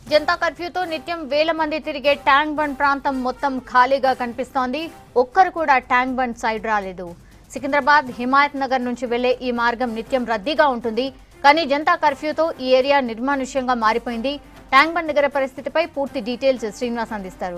జనతా కర్ఫ్యూతో నిత్యం వేల మంది తిరిగే ట్యాంక్ బండ్ ప్రాంతం మొత్తం ఖాళీగా కనిపిస్తోంది ఒక్కరు కూడా ట్యాంక్ బండ్ సైడ్ రాలేదు సికింద్రాబాద్ హిమాయత్ నగర్ నుంచి వెళ్లే ఈ మార్గం నిత్యం రద్దీగా ఉంటుంది కానీ జనతా కర్ఫ్యూతో ఈ ఏరియా నిర్మానుష్యంగా మారిపోయింది ట్యాంక్ బండ్ దగ్గర పరిస్థితిపై పూర్తి డీటెయిల్స్ శ్రీనివాస్ అందిస్తారు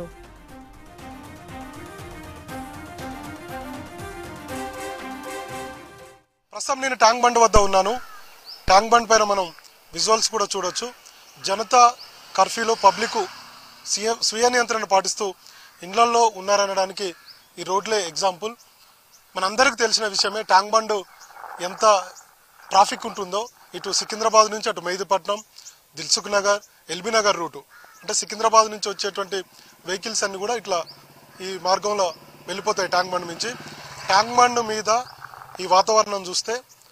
ప్రస్తుతం నేను ట్యాంక్ బండ్ వద్ద ఉన్నాను ట్యాంక్ బండ్ పైన మనం విజువల్స్ కూడా చూడొచ్చు జనతా కర్ఫ్యూలో పబ్లిక్ స్వీయ స్వీయ నియంత్రణ పాటిస్తూ ఇండ్లల్లో ఉన్నారనడానికి ఈ రోడ్లే ఎగ్జాంపుల్ మనందరికీ తెలిసిన విషయమే ట్యాంక్ బండ్ ఎంత ట్రాఫిక్ ఉంటుందో ఇటు సికింద్రాబాద్ నుంచి అటు మెహదీపట్నం దిల్సుఖ్ నగర్ ఎల్బీ నగర్ రూటు అంటే సికింద్రాబాద్ నుంచి వచ్చేటువంటి వెహికల్స్ అన్ని కూడా ఇట్లా ఈ మార్గంలో వెళ్ళిపోతాయి ట్యాంక్ బండ్ నుంచి ట్యాంక్ బండ్ మీద ఈ వాతావరణం చూస్తే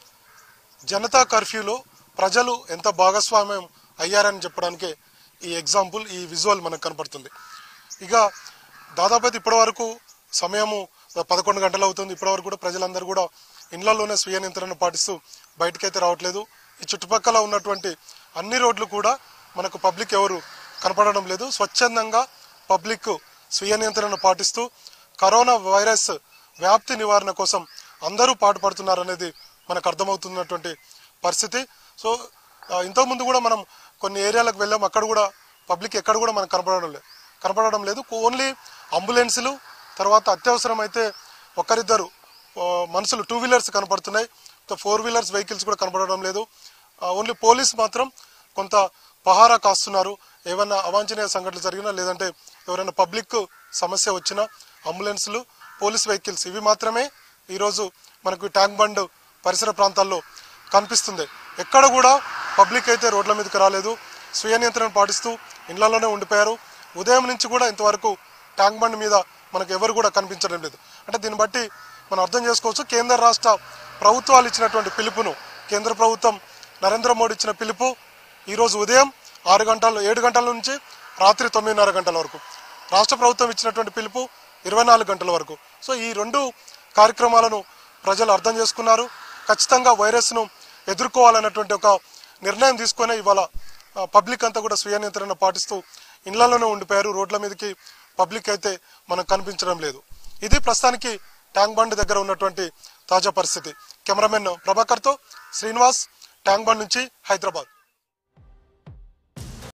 జనతా కర్ఫ్యూలో ప్రజలు ఎంత భాగస్వామ్యం అయ్యారని చెప్పడానికి ఈ ఎగ్జాంపుల్ ఈ విజువల్ మనకు కనపడుతుంది ఇక దాదాపు అయితే ఇప్పటి వరకు సమయము పదకొండు గంటలు అవుతుంది ఇప్పటి వరకు కూడా ప్రజలందరూ కూడా ఇండ్లలోనే స్వీయ నియంత్రణ పాటిస్తూ బయటకైతే రావట్లేదు ఈ చుట్టుపక్కల ఉన్నటువంటి అన్ని రోడ్లు కూడా మనకు పబ్లిక్ ఎవరు కనపడడం లేదు స్వచ్ఛందంగా పబ్లిక్ స్వీయ నియంత్రణ పాటిస్తూ కరోనా వైరస్ వ్యాప్తి నివారణ కోసం అందరూ పాటుపడుతున్నారనేది మనకు అర్థమవుతున్నటువంటి పరిస్థితి సో ఆ, ఇంతకుముందు కూడా మనం కొన్ని ఏరియాలకు వెళ్ళాం అక్కడ కూడా పబ్లిక్ ఎక్కడ కూడా మనకు కనపడడం లేదు కనపడడం లేదు ఓన్లీ అంబులెన్సులు తర్వాత అత్యవసరం అయితే ఒకరిద్దరు ఆ, మనుషులు టూ వీలర్స్ కనపడుతున్నాయి ఫోర్ వీలర్స్ వెహికల్స్ కూడా కనపడడం లేదు ఆ, ఓన్లీ పోలీస్ మాత్రం కొంత పహారా కాస్తున్నారు ఏమైనా అవాంఛనీయ సంఘటనలు జరిగినా లేదంటే ఎవరైనా పబ్లిక్ సమస్య వచ్చినా అంబులెన్స్లు పోలీస్ వెహికల్స్ ఇవి మాత్రమే ఈరోజు మనకు ట్యాంక్ బండ్ పరిసర ప్రాంతాల్లో కనిపిస్తుంది ఎక్కడ కూడా పబ్లిక్ అయితే రోడ్ల మీదకి రాలేదు స్వీయ నియంత్రణ పాటిస్తూ ఇళ్లలోనే ఉండిపోయారు ఉదయం నుంచి కూడా ఇంతవరకు ట్యాంక్ బండ్ మీద మనకు ఎవరు కూడా కనిపించడం లేదు అంటే దీన్ని బట్టి మనం అర్థం చేసుకోవచ్చు కేంద్ర రాష్ట్ర ప్రభుత్వాలు ఇచ్చినటువంటి పిలుపును కేంద్ర ప్రభుత్వం నరేంద్ర మోడీ ఇచ్చిన పిలుపు ఈరోజు ఉదయం ఆరు గంటల ఏడు గంటల నుంచి రాత్రి తొమ్మిదిన్నర గంటల వరకు రాష్ట్ర ప్రభుత్వం ఇచ్చినటువంటి పిలుపు ఇరవై నాలుగు గంటల వరకు సో ఈ రెండు కార్యక్రమాలను ప్రజలు అర్థం చేసుకున్నారు ఖచ్చితంగా వైరస్ను ఎదుర్కోవాలన్నటువంటి ఒక నిర్ణయం తీసుకొని ఇవాళ ఆ, పబ్లిక్ అంతా కూడా స్వీయ నియంత్రణ పాటిస్తూ ఇళ్లలోనే ఉండిపోయారు రోడ్ల మీదకి పబ్లిక్ అయితే మనకు కనిపించడం లేదు ఇది ప్రస్తుతానికి ట్యాంక్ బండ్ దగ్గర ఉన్నటువంటి తాజా పరిస్థితి కెమెరామెన్ ప్రభాకర్తో శ్రీనివాస్ ట్యాంక్ బండ్ నుంచి హైదరాబాద్